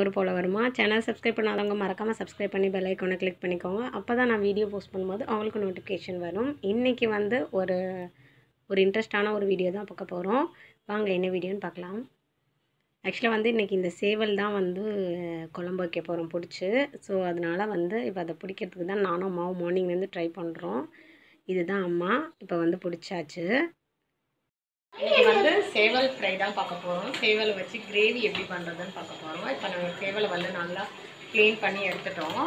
சோறு போல வருமா சேனல் சப்ஸ்கிரைப் பண்ணாதவங்க மறக்காமல் சப்ஸ்கிரைப் பண்ணி பெல் ஐக்கானை கிளிக் பண்ணிக்கோங்க அப்போ தான் நான் வீடியோ போஸ்ட் பண்ணும்போது அவங்களுக்கு நோட்டிஃபிகேஷன் வரும் இன்றைக்கி வந்து ஒரு ஒரு இன்ட்ரெஸ்டான ஒரு வீடியோ தான் பார்க்க போகிறோம் வாங்க என்ன வீடியோன்னு பார்க்கலாம் ஆக்சுவலாக வந்து இன்றைக்கி இந்த சேவல் தான் வந்து குழம்பு வைக்க போகிறோம் பிடிச்சி ஸோ அதனால் வந்து இப்போ அதை பிடிக்கிறதுக்கு தான் நானும் அம்மாவும் மார்னிங்லேருந்து ட்ரை பண்ணுறோம் இதுதான் அம்மா இப்போ வந்து பிடிச்சாச்சு இன்னைக்கு வந்து சேவல் ஃப்ரை தான் பார்க்க போகிறோம் சேவலை வச்சு கிரேவி எப்படி பண்ணுறதுன்னு பார்க்க போகிறோம் இப்போ நாங்கள் சேவலை வந்து நல்லா க்ளீன் பண்ணி எடுத்துட்டோம்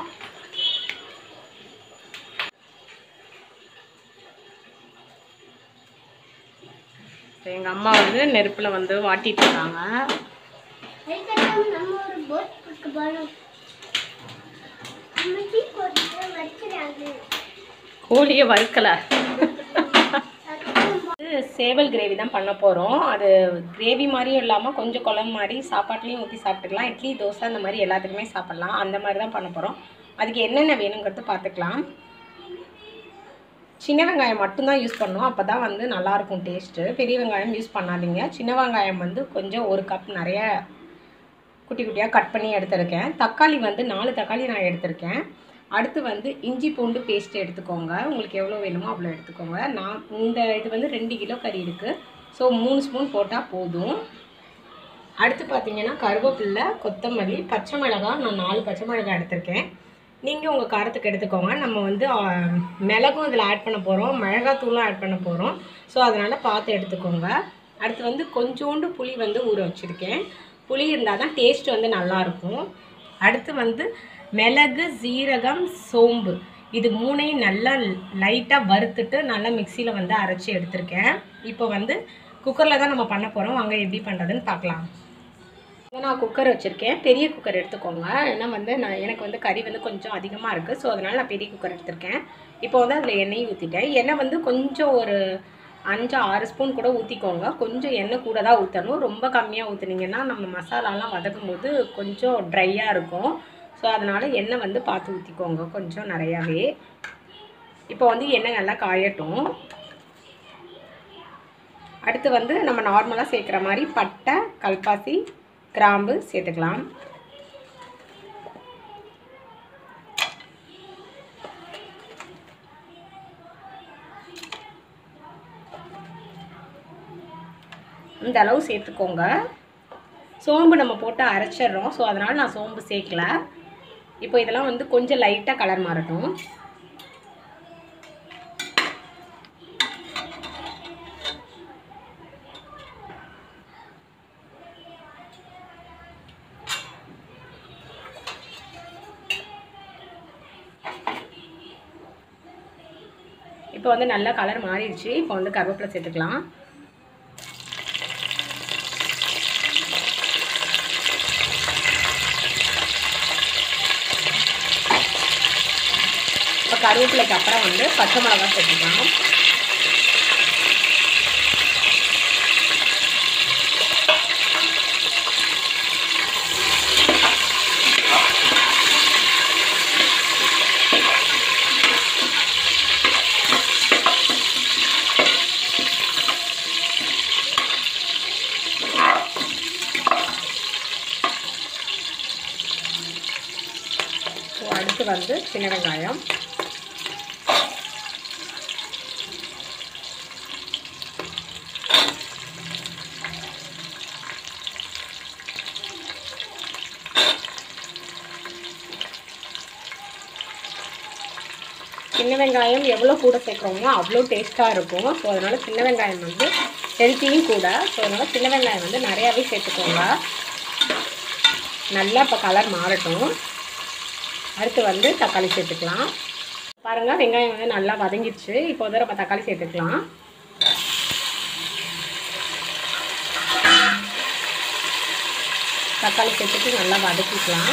எங்கள் அம்மா வந்து நெருப்பில் வந்து வாட்டிட்டு இருக்காங்க அதுக்கப்புறம் நம்ம ஒரு போட் பார்க்க போறோம் அம்மாச்சி போட்டு வச்சுறாங்க கோழியை வறுக்கலை சேவல் கிரேவி தான் பண்ண போகிறோம் அது கிரேவி மாதிரியும் இல்லாமல் கொஞ்சம் குழம்பு மாதிரி சாப்பாட்லேயும் ஊற்றி சாப்பிட்டுக்கலாம் இட்லி தோசை அந்த மாதிரி எல்லாத்துக்குமே சாப்பிட்லாம் அந்த மாதிரி தான் பண்ண போகிறோம் அதுக்கு என்னென்ன வேணுங்கிறது பார்த்துக்கலாம் சின்ன வெங்காயம் மட்டும்தான் யூஸ் பண்ணணும் அப்போ தான் வந்து நல்லாயிருக்கும் டேஸ்ட்டு பெரிய வெங்காயம் யூஸ் பண்ணாதீங்க சின்ன வெங்காயம் வந்து கொஞ்சம் ஒரு கப் நிறைய குட்டி குட்டியாக கட் பண்ணி எடுத்திருக்கேன் தக்காளி வந்து நாலு தக்காளி நான் எடுத்திருக்கேன் அடுத்து வந்து இஞ்சி பூண்டு பேஸ்ட் எடுத்துக்கோங்க உங்களுக்கு எவ்வளோ வேணுமோ அவ்வளோ எடுத்துக்கோங்க நான் இந்த இது வந்து ரெண்டு கிலோ கறி இருக்குது ஸோ மூணு ஸ்பூன் போட்டால் போதும் அடுத்து பார்த்தீங்கன்னா கருவேப்பில்லை கொத்தமல்லி பச்சை மிளகாய் நான் நாலு பச்சை மிளகாய் எடுத்திருக்கேன் நீங்கள் உங்கள் காரத்துக்கு எடுத்துக்கோங்க நம்ம வந்து ஆ, மிளகும் இதில் ஆட் பண்ண போகிறோம் மிளகாத்தூளும் ஆட் பண்ண போகிறோம் ஸோ அதனால் பார்த்து எடுத்துக்கோங்க அடுத்து வந்து கொஞ்சோண்டு புளி வந்து ஊற வச்சுருக்கேன் புளி இருந்தால் தான் டேஸ்ட் வந்து நல்லாயிருக்கும் அடுத்து வந்து மிளகு சீரகம் சோம்பு இது மூணையும் நல்லா லைட்டாக வறுத்துட்டு நல்லா மிக்சியில் வந்து அரைச்சி எடுத்திருக்கேன் இப்போ வந்து குக்கரில் தான் நம்ம பண்ண போகிறோம் வாங்க எப்படி பண்ணுறதுன்னு பார்க்கலாம் இங்க நான் குக்கர் வச்சுருக்கேன் பெரிய குக்கர் எடுத்துக்கோங்க ஏன்னா வந்து நான் எனக்கு வந்து கறி வந்து கொஞ்சம் அதிகமாக இருக்குது ஸோ அதனால் நான் பெரிய குக்கர் எடுத்திருக்கேன் இப்போ வந்து அதில் எண்ணெய் ஊற்றிட்டேன் எண்ணெய் வந்து கொஞ்சம் ஒரு அஞ்சு ஆறு ஸ்பூன் கூட ஊற்றிக்கோங்க கொஞ்சம் எண்ணெய் கூட தான் ஊற்றணும் ரொம்ப கம்மியாக ஊற்றுனீங்கன்னா நம்ம மசாலாலாம் வதக்கும் போது கொஞ்சம் ட்ரையாக இருக்கும் ஸோ அதனால் எண்ணெய் வந்து பார்த்து ஊற்றிக்கோங்க கொஞ்சம் நிறையாவே இப்போ வந்து எண்ணெய் நல்லா காயட்டும் அடுத்து வந்து நம்ம நார்மலாக சேர்க்குற மாதிரி பட்டை கல்பாசி கிராம்பு சேர்த்துக்கலாம் இந்த அளவு சேர்த்துக்கோங்க சோம்பு நம்ம போட்டு அரைச்சிடுறோம் ஸோ அதனால் நான் சோம்பு சேர்க்கல இப்போ இதெல்லாம் வந்து கொஞ்சம் லைட்டாக கலர் மாறட்டும் இப்போ வந்து நல்லா கலர் மாறிடுச்சு இப்போ வந்து கருவேப்பிலை சேர்த்துக்கலாம் இப்போ கருவேப்பிலைக்கு அப்புறம் வந்து பச்சை மிளகா சேர்த்துக்கலாம் ஸோ அடுத்து வந்து சின்ன வெங்காயம் சின்ன வெங்காயம் எவ்வளோ கூட சேர்க்குறோமோ அவ்வளோ டேஸ்ட்டாக இருக்கும் ஸோ அதனால் சின்ன வெங்காயம் வந்து ஹெல்த்தியும் கூட ஸோ அதனால் சின்ன வெங்காயம் வந்து நிறையாவே சேர்த்துக்கோங்க நல்லா இப்போ கலர் மாறட்டும் அடுத்து வந்து தக்காளி சேர்த்துக்கலாம் பாருங்கள் வெங்காயம் வந்து நல்லா வதங்கிடுச்சு இப்போ வந்து நம்ம தக்காளி சேர்த்துக்கலாம் தக்காளி சேர்த்துட்டு நல்லா வதக்கிக்கலாம்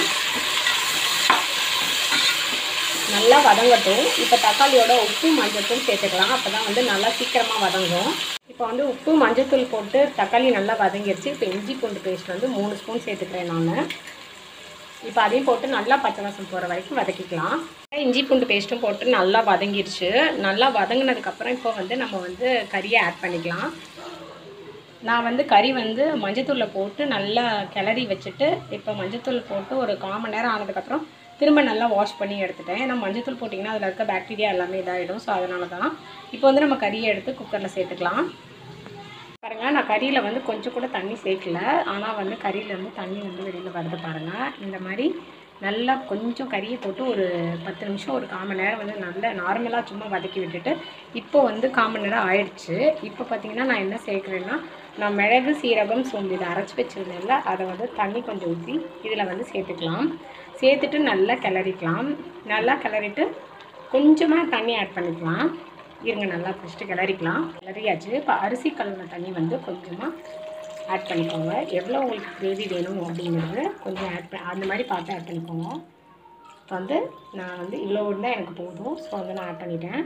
நல்லா வதங்கட்டும் இப்போ தக்காளியோட உப்பு மஞ்சத்தூள் சேர்த்துக்கலாம் அப்போ தான் வந்து நல்லா சீக்கிரமாக வதங்கும் இப்போ வந்து உப்பு மஞ்சத்தூள் போட்டு தக்காளி நல்லா வதங்கிடுச்சு இப்போ இஞ்சி பூண்டு பேஸ்ட் வந்து மூணு ஸ்பூன் சேர்த்துக்கிறேன் நான் இப்போ அதையும் போட்டு நல்லா பச்சை வாசம் போகிற வரைக்கும் வதக்கிக்கலாம் இஞ்சி பூண்டு பேஸ்ட்டும் போட்டு நல்லா வதங்கிடுச்சு நல்லா வதங்கினதுக்கப்புறம் இப்போ வந்து நம்ம வந்து கறியை ஆட் பண்ணிக்கலாம் நான் வந்து கறி வந்து மஞ்சத்தூளில் போட்டு நல்லா கிளறி வச்சுட்டு இப்போ மஞ்சத்தூள் போட்டு ஒரு கால் மணி நேரம் ஆனதுக்கப்புறம் திரும்ப நல்லா வாஷ் பண்ணி எடுத்துட்டேன் ஏன்னா மஞ்சத்தூள் போட்டிங்கன்னா அதில் இருக்க பாக்டீரியா எல்லாமே இதாகிடும் ஸோ அதனால தான் இப்போ வந்து நம்ம கறியை எடுத்து குக்கரில் சேர்த்துக்கலாம் பாருங்கள் நான் கறியில் வந்து கொஞ்சம் கூட தண்ணி சேர்க்கல ஆனால் வந்து கறியிலேருந்து தண்ணி வந்து வெளியில் வருது பாருங்கள் இந்த மாதிரி நல்லா கொஞ்சம் கறியை போட்டு ஒரு பத்து நிமிஷம் ஒரு கால் மணி நேரம் வந்து நல்லா நார்மலாக சும்மா வதக்கி விட்டுட்டு இப்போ வந்து கால் மணி நேரம் ஆயிடுச்சு இப்போ பார்த்தீங்கன்னா நான் என்ன சேர்க்குறேன்னா நான் மிளகு சீரகம் சோம்பு இதை அரைச்சி வச்சுருந்தேன்ல அதை வந்து தண்ணி கொஞ்சம் ஊற்றி இதில் வந்து சேர்த்துக்கலாம் சேர்த்துட்டு நல்லா கிளறிக்கலாம் நல்லா கிளறிட்டு கொஞ்சமாக தண்ணி ஆட் பண்ணிக்கலாம் இருங்க நல்லா ஃபஸ்ட்டு கிளறிக்கலாம் கிளறியாச்சு இப்போ அரிசி கழுவின தண்ணி வந்து கொஞ்சமாக ஆட் பண்ணிக்கோங்க எவ்வளோ உங்களுக்கு கிரேவி வேணும் அப்படிங்கிறது கொஞ்சம் ஆட் பண்ண அந்த மாதிரி பார்த்து ஆட் பண்ணிக்கோங்க இப்போ வந்து நான் வந்து இவ்வளோ இருந்தால் எனக்கு போதும் ஸோ வந்து நான் ஆட் பண்ணிட்டேன்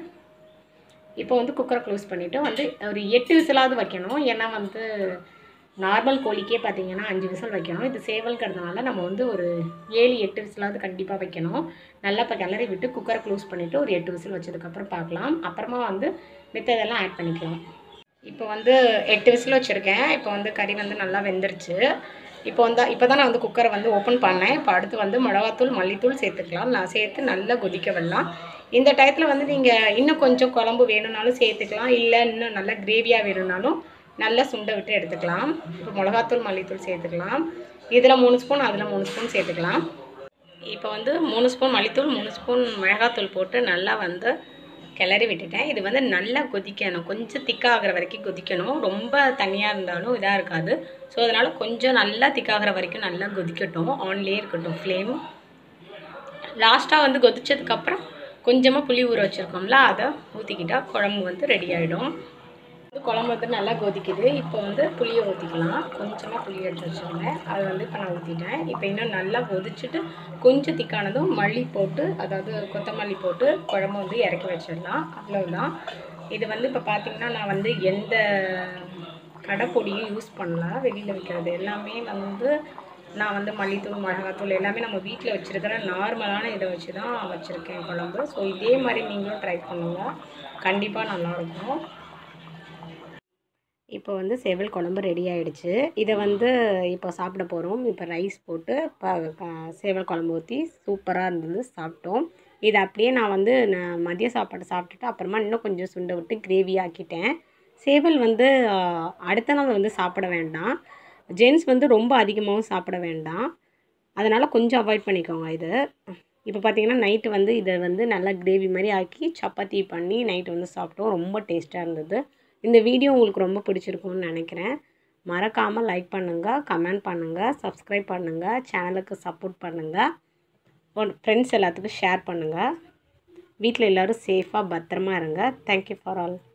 இப்போ வந்து குக்கரை க்ளோஸ் பண்ணிவிட்டு வந்து ஒரு எட்டு விசிலாவது வைக்கணும் ஏன்னா வந்து நார்மல் கோழிக்கே பார்த்தீங்கன்னா அஞ்சு விசில் வைக்கணும் இது சேவல்ங்கிறதுனால நம்ம வந்து ஒரு ஏழு எட்டு விசிலாவது கண்டிப்பாக வைக்கணும் நல்லா இப்போ கிளறி விட்டு குக்கரை க்ளோஸ் பண்ணிவிட்டு ஒரு எட்டு விசில் வச்சதுக்கப்புறம் பார்க்கலாம் அப்புறமா வந்து மித்ததெல்லாம் ஆட் பண்ணிக்கலாம் இப்போ வந்து எட்டு விசில் வச்சுருக்கேன் இப்போ வந்து கறி வந்து நல்லா வெந்துருச்சு இப்போ வந்து இப்போ தான் நான் வந்து குக்கரை வந்து ஓப்பன் பண்ணேன் இப்போ அடுத்து வந்து மிளகாத்தூள் மல்லித்தூள் சேர்த்துக்கலாம் நான் சேர்த்து நல்லா கொதிக்க விடலாம் இந்த டயத்தில் வந்து நீங்கள் இன்னும் கொஞ்சம் குழம்பு வேணும்னாலும் சேர்த்துக்கலாம் இல்லை இன்னும் நல்லா கிரேவியாக வேணும்னாலும் நல்லா சுண்டை விட்டு எடுத்துக்கலாம் இப்போ மிளகாத்தூள் மல்லித்தூள் சேர்த்துக்கலாம் இதில் மூணு ஸ்பூன் அதில் மூணு ஸ்பூன் சேர்த்துக்கலாம் இப்போ வந்து மூணு ஸ்பூன் மல்லித்தூள் மூணு ஸ்பூன் மிளகாத்தூள் போட்டு நல்லா வந்து கிளறி விட்டுட்டேன் இது வந்து நல்லா கொதிக்கணும் கொஞ்சம் திக்காகிற வரைக்கும் கொதிக்கணும் ரொம்ப தனியாக இருந்தாலும் இதாக இருக்காது ஸோ அதனால் கொஞ்சம் நல்லா திக்காகிற வரைக்கும் நல்லா கொதிக்கட்டும் ஆன்லேயே இருக்கட்டும் ஃப்ளேம் லாஸ்ட்டாக வந்து கொதிச்சதுக்கப்புறம் கொஞ்சமாக புளி ஊற வச்சுருக்கோம்ல அதை ஊற்றிக்கிட்டால் குழம்பு வந்து ரெடி ஆகிடும் வந்து குழம்பு வந்து நல்லா கொதிக்குது இப்போ வந்து புளியை ஊற்றிக்கலாம் கொஞ்சமாக புளி எடுத்து வச்சுருந்தேன் அதை வந்து இப்போ நான் ஊற்றிட்டேன் இப்போ இன்னும் நல்லா கொதிச்சுட்டு கொஞ்சம் திக்கானதும் மல்லி போட்டு அதாவது கொத்தமல்லி போட்டு குழம்பு வந்து இறக்கி வச்சிடலாம் அவ்வளோதான் இது வந்து இப்போ பார்த்தீங்கன்னா நான் வந்து எந்த கடைப்பொடியும் யூஸ் பண்ணல வெளியில் விற்கிறது எல்லாமே வந்து நான் வந்து மல்லித்தூள் மிளகாத்தூள் எல்லாமே நம்ம வீட்டில் வச்சுருக்கிற நார்மலான இதை வச்சு தான் வச்சுருக்கேன் குழம்பு ஸோ இதே மாதிரி நீங்களும் ட்ரை பண்ணுங்கள் கண்டிப்பாக நல்லாயிருக்கும் இப்போ வந்து செவல் குழம்பு ரெடி ஆயிடுச்சு இதை வந்து இப்போ சாப்பிட போகிறோம் இப்போ ரைஸ் போட்டு ப க- சேவல் குழம்பு ஊற்றி சூப்பராக இருந்தது சாப்பிட்டோம் இதை அப்படியே நான் வந்து நான் மதிய சாப்பாடு சாப்பிட்டுட்டு அப்புறமா இன்னும் கொஞ்சம் சுண்டை விட்டு கிரேவி ஆக்கிட்டேன் சேவல் வந்து ஆ, அடுத்த நாள் வந்து சாப்பிட வேண்டாம் ஜென்ஸ் வந்து ரொம்ப அதிகமாகவும் சாப்பிட வேண்டாம் அதனால் கொஞ்சம் அவாய்ட் பண்ணிக்கோங்க இது இப்போ பார்த்தீங்கன்னா நைட்டு வந்து இதை வந்து நல்லா கிரேவி மாதிரி ஆக்கி சப்பாத்தி பண்ணி நைட்டு வந்து சாப்பிட்டோம் ரொம்ப டேஸ்ட்டாக இருந்தது இந்த வீடியோ உங்களுக்கு ரொம்ப பிடிச்சிருக்கும்னு நினைக்கிறேன் மறக்காமல் லைக் பண்ணுங்கள் கமெண்ட் பண்ணுங்கள் சப்ஸ்கிரைப் பண்ணுங்கள் சேனலுக்கு சப்போர்ட் பண்ணுங்கள் உன் ஃப்ரெண்ட்ஸ் எல்லாத்துக்கும் ஷேர் பண்ணுங்கள் வீட்டில் எல்லோரும் சேஃபாக பத்திரமா இருங்க தேங்க்யூ ஃபார் ஆல்